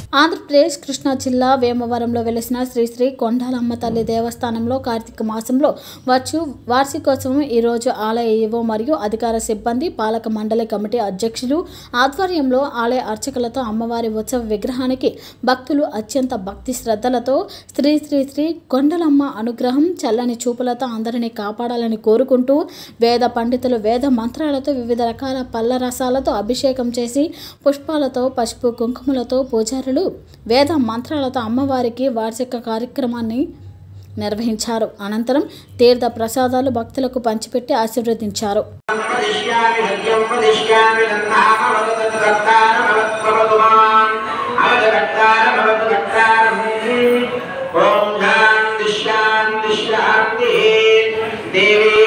ఆంధ్రప్రదేశ్ కృష్ణా జిల్లా వేమవరంలో వెలిసిన శ్రీ శ్రీ కొండాలమ్మ తల్లి దేవస్థానంలో కార్తీక మాసంలో వచ్చు వార్షికోత్సవం ఈరోజు ఆలయ ఈవో మరియు అధికార సిబ్బంది పాలక మండలి కమిటీ అధ్యక్షులు ఆధ్వర్యంలో ఆలయ అర్చకులతో అమ్మవారి ఉత్సవ విగ్రహానికి భక్తులు అత్యంత భక్తి శ్రద్ధలతో శ్రీ శ్రీ శ్రీ కొండలమ్మ అనుగ్రహం చల్లని చూపులతో అందరినీ కాపాడాలని కోరుకుంటూ వేద పండితులు వేద మంత్రాలతో వివిధ రకాల పళ్ళ రసాలతో అభిషేకం చేసి పుష్పాలతో పసుపు కుంకుమలతో పూజారులు వేద మంత్రాలతో అమ్మవారికి వార్షిక కార్యక్రమాన్ని నిర్వహించారు అనంతరం తీర్థ ప్రసాదాలు భక్తులకు పంచిపెట్టి ఆశీర్వదించారు వదిష్యామి సత్యం వదిష్యామి తన్నామవతత్కర్తారమవత్వవతు మాం అవతకర్తారమవతు కర్తారం ఓం శాంతి శాంతి శాంతి దేవీ